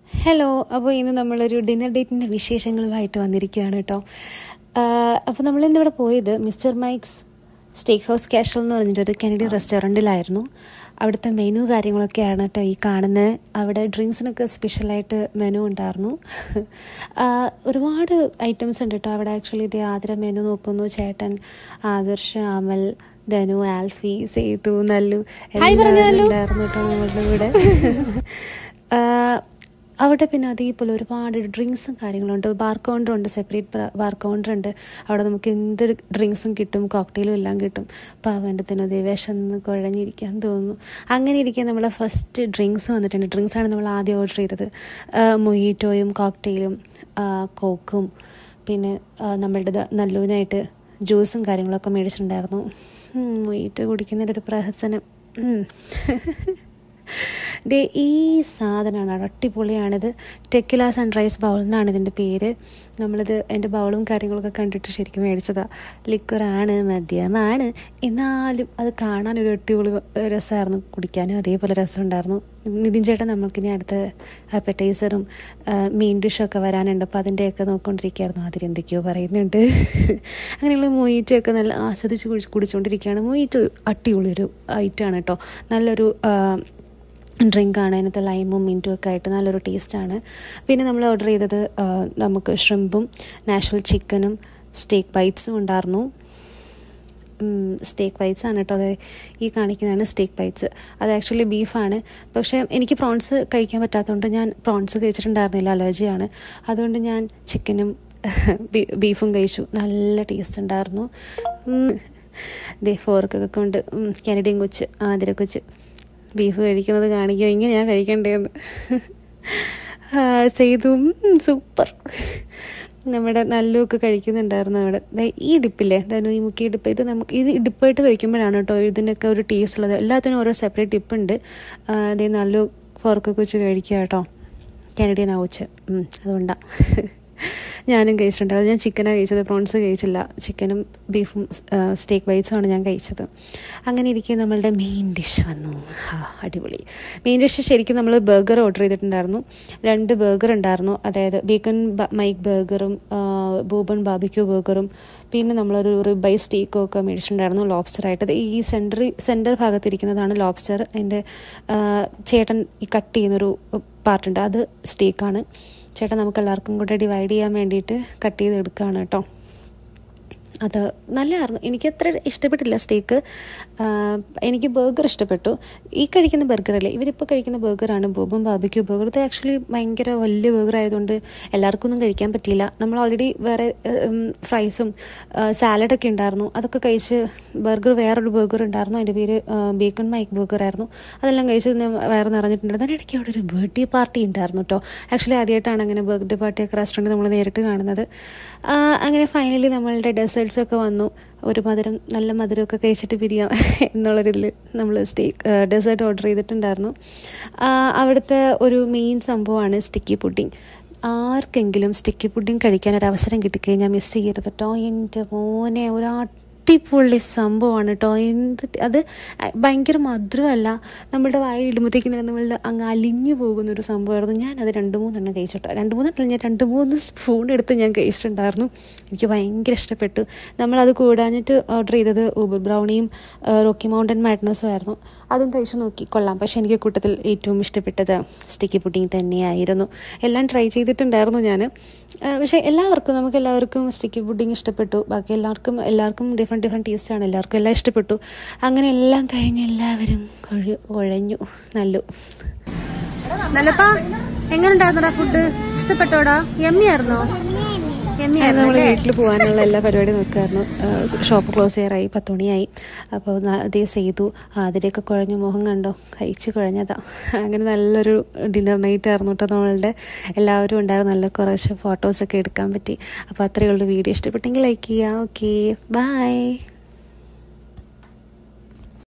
Hello അപ്പോൾ ഇന്ന് നമ്മളൊരു ഡിന്നർ ഡേറ്റിൻ്റെ വിശേഷങ്ങളുമായിട്ട് വന്നിരിക്കുകയാണ് കേട്ടോ അപ്പോൾ നമ്മൾ ഇന്നിവിടെ പോയത് mister mikes steak house casual എന്ന് പറഞ്ഞിട്ടൊരു കനഡിയൻ റെസ്റ്റോറൻറ്റിലായിരുന്നു അവിടുത്തെ മെനു കാര്യങ്ങളൊക്കെയാണ് കേട്ടോ ഈ കാണുന്നത് അവിടെ ഡ്രിങ്ക്സിനൊക്കെ സ്പെഷ്യലായിട്ട് മെനു ഉണ്ടായിരുന്നു ആ, ഒരുപാട് ഐറ്റംസ് ഉണ്ട് കേട്ടോ അവിടെ ആക്ച്വലി ഇത് ആതിര മെനു നോക്കുന്നു ചേട്ടൻ ആദർശ് അമൽ ധനു ആൽഫി സേതു നല്ലു എല്ലാവരും ഉണ്ടായിരുന്നു കേട്ടോ നമ്മളുടെ കൂടെ ആ, അവിടെ പിന്നെ അതേപോലെ ഒരുപാട് ഡ്രിങ്ക്സും കാര്യങ്ങളുണ്ട് ബാർ കൗണ്ടർ ഉണ്ട് സെപ്പറേറ്റ് ബാർ കൗണ്ടർ ഉണ്ട് അവിടെ നമുക്ക് എന്ത് ഡ്രിങ്ക്സും കിട്ടും കോക്ടെയിലും എല്ലാം കിട്ടും അപ്പോൾ അവൻ്റെ തന്നെ അതേ വിശന്ന് കുഴഞ്ഞിരിക്കാൻ തോന്നുന്നു അങ്ങനെ ഇരിക്കാൻ നമ്മളെ ഫസ്റ്റ് ഡ്രിങ്ക്സ് വന്നിട്ടുണ്ട് ഡ്രിങ്ക്സാണ് നമ്മൾ ആദ്യം ഓർഡർ ചെയ്തത് മൊയ്റ്റോയും കോക്ടെയിലും കോക്കും പിന്നെ ആ, നമ്മളുടെ ദ- നല്ലൂനായിട്ട് ജ്യൂസും കാര്യങ്ങളൊക്കെ മേടിച്ചിട്ടുണ്ടായിരുന്നു മൊയ്റ്റോ കുടിക്കുന്നതിൻ്റെ ഒരു പ്രഹസനം ഉം. ദേ ഈ സാധനമാണ് അടിപൊളിയാണിത് ടെക്കില സൺറൈസ് ബൗൾ എന്നാണ് ഇതിൻ്റെ പേര് നമ്മളിത് എൻ്റെ ബൗളും കാര്യങ്ങളൊക്കെ കണ്ടിട്ട് ശരിക്കും മേടിച്ചതാണ് ലിക്വറാണ് മദ്യമാണ് എന്നാലും അത് കാണാനൊരു അടിപൊളി രസമായിരുന്നു കുടിക്കാനും അതേപോലെ രസമുണ്ടായിരുന്നു നിതിൻ ചേട്ടൻ നമുക്കിനി അടുത്ത അപ്പറ്റൈസറും മെയിൻ ഡിഷൊക്കെ വരാനുണ്ട് അപ്പോൾ അതിൻ്റെയൊക്കെ നോക്കിക്കൊണ്ടിരിക്കുകയായിരുന്നു അതിലെന്തൊക്കെയോ പറയുന്നുണ്ട് അങ്ങനെയുള്ള മൊയ്റ്റൊക്കെ നല്ല ആസ്വദിച്ച് കുടിച്ച് കുടിച്ചുകൊണ്ടിരിക്കുകയാണ് മൊയ്റ്റ് അടിപൊളി ഒരു ഐറ്റമാണ് കേട്ടോ നല്ലൊരു ആ, ഡ്രിങ്കാണ് അതിനകത്ത് ലൈമും മിൻറ്റും ഒക്കെ ആയിട്ട് നല്ലൊരു ടേസ്റ്റാണ് പിന്നെ നമ്മൾ ഓർഡർ ചെയ്തത് ആ, നമുക്ക് ഷ്രിമ്പും നാഷണൽ ചിക്കനും സ്റ്റേക്ക് ബൈറ്റ്സും ഉണ്ടായിരുന്നു സ്റ്റേക്ക് ബൈറ്റ്സ് ആണ് കേട്ടോ അത് ഈ കാണിക്കുന്നതാണ് സ്റ്റേക്ക് ബൈറ്റ്സ് അത് ആക്ച്വലി ബീഫാണ് പക്ഷേ എനിക്ക് പ്രോൺസ് കഴിക്കാൻ പറ്റാത്തതുകൊണ്ട് ഞാൻ പ്രോൺസ് കഴിച്ചിട്ടുണ്ടായിരുന്നില്ല അലർജിയാണ് അതുകൊണ്ട് ഞാൻ ചിക്കനും ബീഫും കഴിച്ചു നല്ല ടേസ്റ്റ് ഉണ്ടായിരുന്നു ഉം. ദേ ഫോർക്കൊക്കെ കൊണ്ട് ഉം, കാനഡിയൻ കൊച്ച് ആതിര കൊച്ച് ബീഫ് കഴിക്കുന്നത് കാണിക്കുക ഇങ്ങനെയാണ് കഴിക്കേണ്ടതെന്ന് ആ, സെയ്തും സൂപ്പർ നമ്മുടെ നല്ലുമൊക്കെ കഴിക്കുന്നുണ്ടായിരുന്നു അവിടെ ദേ ഈ ഡിപ്പില്ലേ ധനു ഈ മുക്കിയ ഡിപ്പ് ഇത് നമുക്ക് ഇത് ഡിപ്പായിട്ട് കഴിക്കുമ്പോഴാണ് കേട്ടോ ഇതിനൊക്കെ ഒരു ടേസ്റ്റ് ഉള്ളത് എല്ലാത്തിനും ഓരോ സെപ്പറേറ്റ് ഡിപ്പ് ഉണ്ട് അതേ നല്ലു ഫോർക്കൊക്കെ വെച്ച് കഴിക്കുക കേട്ടോ കാനഡിയൻ ആവുച്ച് അതുകൊണ്ടാണ് ഞാനും കഴിച്ചിട്ടുണ്ട് അത് ഞാൻ ചിക്കനാണ് കഴിച്ചത് പ്രോൺസ് കഴിച്ചില്ല ചിക്കനും ബീഫും സ്റ്റേക്ക് ബൈറ്റ്സുമാണ് ഞാൻ കഴിച്ചത് അങ്ങനെ ഇരിക്കെ നമ്മളുടെ മെയിൻ ഡിഷ് വന്നു ആ അടിപൊളി മെയിൻ ഡിഷ് ശരിക്കും നമ്മൾ ബർഗർ ഓർഡർ ചെയ്തിട്ടുണ്ടായിരുന്നു രണ്ട് ബർഗർ ഉണ്ടായിരുന്നു അതായത് ബേക്കൺ മൈക്ക് ബർഗറും ബൂബൺ ബാബിക്യൂ ബർഗറും പിന്നെ നമ്മളൊരു റിബൈ സ്റ്റേക്കും ഒക്കെ മേടിച്ചിട്ടുണ്ടായിരുന്നു ലോബ്സ്റ്ററായിട്ട് അത് ഈ സെൻറ്റർ സെൻറ്റർ ഭാഗത്തിരിക്കുന്നതാണ് ലോബ്സ്റ്റർ അതിൻ്റെ ചേട്ടൻ ഈ കട്ട് ചെയ്യുന്നൊരു പാർട്ടുണ്ട് അത് സ്റ്റേക്കാണ് ചേട്ടൻ നമുക്ക് എല്ലാവർക്കും കൂടെ ഡിവൈഡ് ചെയ്യാൻ വേണ്ടിയിട്ട് കട്ട് ചെയ്ത് എടുക്കുകയാണ് കേട്ടോ അത് നല്ലതായിരുന്നു എനിക്ക് അത്ര ഇഷ്ടപ്പെട്ടില്ല സ്റ്റേക്ക് എനിക്ക് ബർഗർ ഇഷ്ടപ്പെട്ടു ഈ കഴിക്കുന്ന ബർഗറല്ലേ ഇവരിപ്പോൾ കഴിക്കുന്ന ബർഗറാണ് ബോബും ബാബിക്യൂ ബർഗർ ഇത് ആക്ച്വലി ഭയങ്കര വലിയ ബർഗർ ആയതുകൊണ്ട് എല്ലാവർക്കും ഒന്നും കഴിക്കാൻ പറ്റിയില്ല നമ്മൾ ഓൾറെഡി വേറെ ഫ്രൈസും സാലഡൊക്കെ ഉണ്ടായിരുന്നു അതൊക്കെ കഴിച്ച് ബർഗർ വേറൊരു ബർഗർ ഉണ്ടായിരുന്നു അതിൻ്റെ പേര് ബേക്കൺ മൈക്ക് ബർഗർ ആയിരുന്നു അതെല്ലാം കഴിച്ച് ഞാൻ വേറെ നിറഞ്ഞിട്ടുണ്ടായിരുന്നു അതിനിടയ്ക്ക് അവിടെ ഒരു ബർത്ത്ഡേ പാർട്ടി ഉണ്ടായിരുന്നു കേട്ടോ ആക്ച്വലി ആദ്യമായിട്ടാണ് അങ്ങനെ ബർത്ത്ഡേ പാർട്ടിയൊക്കെ റെസ്റ്റോറൻറ്റ് നമ്മൾ നേരിട്ട് കാണുന്നത് ആ, അങ്ങനെ ഫൈനലി നമ്മളുടെ ഡെസേർട്സ് ഒക്കെ വന്നു ഒരു മധുരം നല്ല മധുരമൊക്കെ കഴിച്ചിട്ട് പിരിയാം എന്നുള്ളൊരിതിൽ നമ്മൾ സ്റ്റേക്ക് ഡെസേർട്ട് ഓർഡർ ചെയ്തിട്ടുണ്ടായിരുന്നു ആ, അവിടുത്തെ ഒരു മെയിൻ സംഭവമാണ് സ്റ്റിക്കി പുഡിങ് ആർക്കെങ്കിലും സ്റ്റിക്കി പുഡിങ് കഴിക്കാൻ ഒരു അവസരം കിട്ടിക്കഴിഞ്ഞാൽ മിസ് ചെയ്യരുത് കേട്ടോ എൻ്റെ മോനെ ഒരു അടിപൊളി സംഭവമാണ് കേട്ടോ എന്ത് അത് ഭയങ്കര മധുരമല്ല നമ്മുടെ വായിൽ ഇടുമ്പോഴത്തേക്കും തന്നെ നമ്മളുടെ അങ്ങ് അലിഞ്ഞു പോകുന്ന ഒരു സംഭവമായിരുന്നു ഞാൻ അത് രണ്ട് മൂന്നെണ്ണം കഴിച്ചിട്ടോ രണ്ട് മൂന്നെണ്ണം ഞാൻ രണ്ട് മൂന്ന് സ്പൂൺ എടുത്ത് ഞാൻ കഴിച്ചിട്ടുണ്ടായിരുന്നു എനിക്ക് ഭയങ്കര ഇഷ്ടപ്പെട്ടു നമ്മളത് കൂടാഞ്ഞിട്ട് ഓർഡർ ചെയ്തത് ഊബർ ബ്രൗണിയും ആ, റോക്കി മൗണ്ടൻ മാഡ്നസും ആയിരുന്നു അതും കഴിച്ചു നോക്കി കൊള്ളാം പക്ഷേ എനിക്ക് കൂട്ടത്തിൽ ഏറ്റവും ഇഷ്ടപ്പെട്ടത് സ്റ്റിക്കി പുഡിങ് തന്നെയായിരുന്നു എല്ലാം ട്രൈ ചെയ്തിട്ടുണ്ടായിരുന്നു ഞാൻ പക്ഷേ എല്ലാവർക്കും നമുക്ക് എല്ലാവർക്കും സ്റ്റിക്കി പുഡിങ് ഇഷ്ടപ്പെട്ടു ബാക്കി എല്ലാവർക്കും എല്ലാവർക്കും ഡിഫറെൻറ്റ് ഡിഫറെൻറ്റ് ടേസ്റ്റാണ് എല്ലാവർക്കും എല്ലാം ഇഷ്ടപ്പെട്ടു അങ്ങനെ എല്ലാം കഴിഞ്ഞ് എല്ലാവരും കൊഴു കുഴഞ്ഞു നല്ലു നല്ലപ്പാ എങ്ങനെ ഉണ്ടായിരുന്നടാ ഫുഡ് ഇഷ്ടപ്പെട്ടോടാ എമ്മി ആയിരുന്നോ എമ്മി നമ്മൾ വീട്ടിൽ പോകാനുള്ള എല്ലാ പരിപാടിയും നോക്കായിരുന്നു ഷോപ്പ് ക്ലോസ് ചെയ്യാറായി പത്ത് മണിയായി അപ്പോൾ അതേ ചെയ്തു ആതിരയൊക്കെ കുഴഞ്ഞ മുഖം കണ്ടോ കഴിച്ച് കുഴഞ്ഞതാ അങ്ങനെ നല്ലൊരു ഡിന്നർ നൈറ്റ് ആയിരുന്നു കേട്ടോ നമ്മളുടെ എല്ലാവരും ഉണ്ടായിരുന്നു നല്ല കുറച്ച് ഫോട്ടോസൊക്കെ എടുക്കാൻ പറ്റി അപ്പോൾ അത്രയേ ഉള്ളൂ വീഡിയോ ഇഷ്ടപ്പെട്ടെങ്കിൽ ലൈക്ക് ചെയ്യാം ഓക്കെ ബൈ